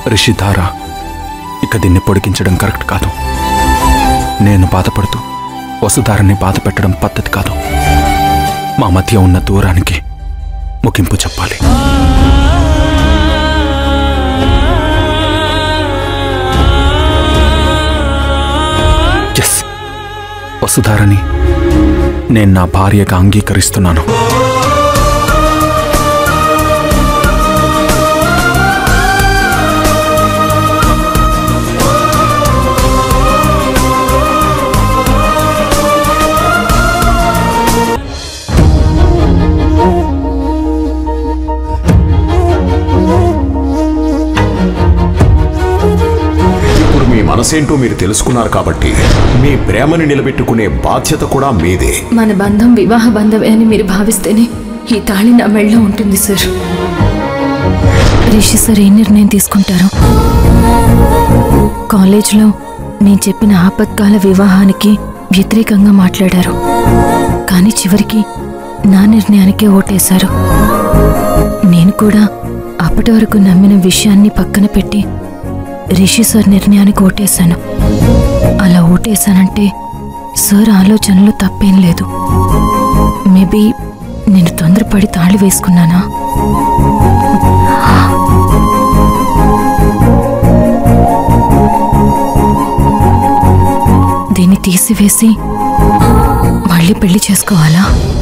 రిషిధార ఇక దీన్ని పొడిగించడం కరెక్ట్ కాదు నేను బాధపడుతూ వసుధారని బాధ పెట్టడం పద్ధతి కాదు మా మధ్య ఉన్న దూరానికి ముగింపు చెప్పాలి ఎస్ వసుధారని నేను నా భార్యగా అంగీకరిస్తున్నాను ఇప్పుడు మీ మనసేంటో మీరు తెలుసుకున్నారు కాబట్టి మీ ప్రేమని నిలబెట్టుకునే బాధ్యత కూడా మీదే మన బంధం వివాహ బంధమే అని మీరు భావిస్తేనే ఈ తాళి నా మెళ్ళలో ఉంటుంది సార్ రిషి సార్ ఏ నిర్ణయం తీసుకుంటారు కాలేజ్లో నేను చెప్పిన ఆపత్కాల వివాహానికి వ్యతిరేకంగా మాట్లాడారు కానీ చివరికి నా నిర్ణయానికే ఓటేశారు నేను కూడా అప్పటి వరకు నమ్మిన విషయాన్ని పక్కన పెట్టి రిషి సార్ నిర్ణయానికి ఓటేశాను అలా ఓటేశానంటే సార్ ఆలోచనలో తప్పేం లేదు మేబీ నేను తొందరపడి తాళి వేసుకున్నానా దీన్ని తీసివేసి మళ్ళీ పెళ్లి చేసుకోవాలా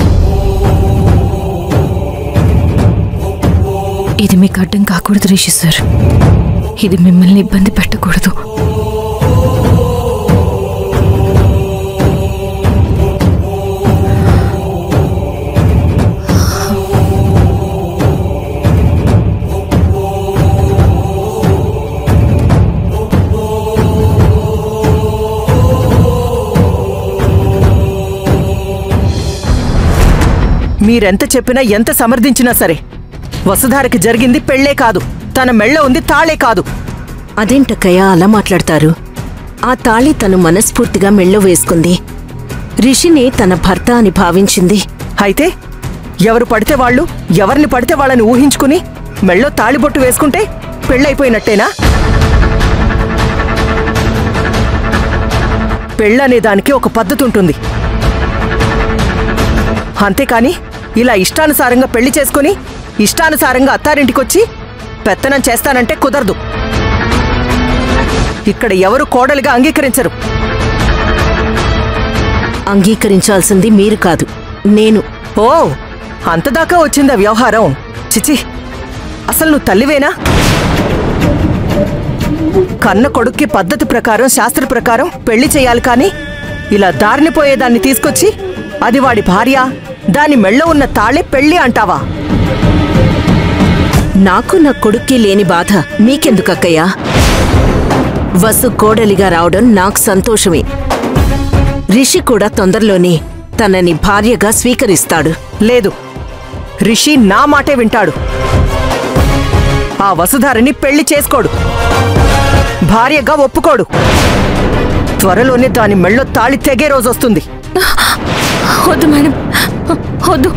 ఇది మీకు అడ్డం కాకూడదు రిషి సార్ ఇది మిమ్మల్ని ఇబ్బంది పెట్టకూడదు మీరెంత చెప్పినా ఎంత సమర్థించినా సరే వసుధారకి జరిగింది పెళ్ళే కాదు తన మెళ్ళ ఉంది తాళే కాదు అదేంటక్కయ్య అలా మాట్లాడతారు ఆ తాళి తను మనస్ఫూర్తిగా మెళ్ళో వేసుకుంది రిషిని తన భర్త అని భావించింది అయితే ఎవరు పడితే వాళ్ళు ఎవరిని పడితే వాళ్ళని ఊహించుకుని మెళ్ళో తాళిబొట్టు వేసుకుంటే పెళ్ళైపోయినట్టేనా పెళ్ళనే దానికి ఒక పద్ధతి ఉంటుంది అంతేకాని ఇలా ఇష్టానుసారంగా పెళ్లి చేసుకుని ఇష్టానుసారంగా అత్తారింటికొచ్చి పెత్తనం చేస్తానంటే కుదరదు ఇక్కడ ఎవరు కోడలిగా అంగీకరించరు అంగీకరించాల్సింది మీరు కాదు నేను ఓ అంతదాకా వచ్చిందా వ్యవహారం చిచి అసలు నువ్వు తల్లివేనా కన్న కొడుక్కి పద్ధతి ప్రకారం శాస్త్ర ప్రకారం పెళ్లి చేయాలి కానీ ఇలా దారిని పోయేదాన్ని తీసుకొచ్చి అది వాడి భార్య దాని మెళ్ళో ఉన్న తాళే పెళ్లి అంటావా నాకు నా కొడుక్కి లేని బాధ మీకెందుకక్కయ్యా వసు కోడలిగా రావడం నాకు సంతోషమే రిషి కూడా తొందరలోనే తనని భార్యగా స్వీకరిస్తాడు లేదు రిషి నా మాటే వింటాడు ఆ వసుధారని పెళ్లి చేసుకోడు భార్యగా ఒప్పుకోడు త్వరలోనే దాని మెళ్ళో తాళి తెగే రోజొస్తుంది వద్దు మేడం వద్దు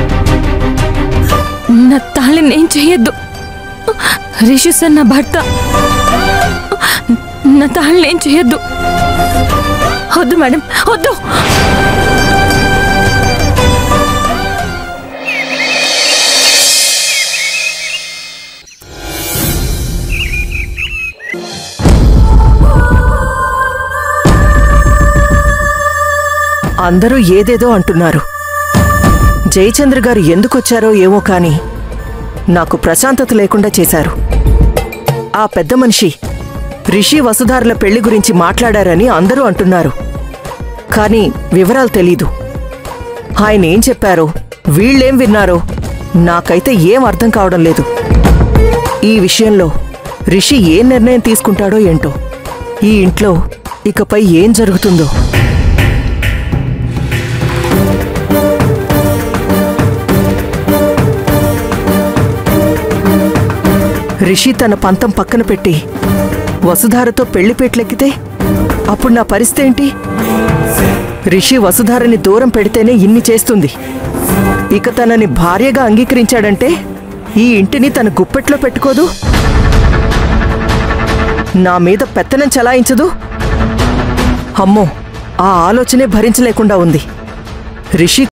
నా తాళి నేను చెయ్యొద్దు రిషి సార్ నా భర్త నా తాళి నేను చెయ్యొద్దు వద్దు మేడం వద్దు అందరూ ఏదేదో అంటున్నారు జయచంద్ర గారు ఎందుకొచ్చారో ఏమో కాని నాకు ప్రశాంతత లేకుండా చేశారు ఆ పెద్ద మనిషి రిషి వసుధారుల పెళ్లి గురించి మాట్లాడారని అందరూ అంటున్నారు కానీ వివరాలు తెలీదు ఆయన ఏం చెప్పారో వీళ్ళేం విన్నారో నాకైతే ఏం అర్థం కావడం లేదు ఈ విషయంలో రిషి ఏ నిర్ణయం తీసుకుంటాడో ఏంటో ఈ ఇంట్లో ఇకపై ఏం జరుగుతుందో రిషి తన పంతం పక్కన పెట్టి వసుధారతో పెళ్లిపేట్లెక్కితే అప్పుడు నా పరిస్థితి ఏంటి రిషి వసుధారని దూరం పెడితేనే ఇన్ని చేస్తుంది ఇక తనని భార్యగా అంగీకరించాడంటే ఈ ఇంటిని తన గుప్పెట్లో పెట్టుకోదు నా మీద పెత్తనం చలాయించదు అమ్మో ఆ ఆలోచనే భరించలేకుండా ఉంది రిషి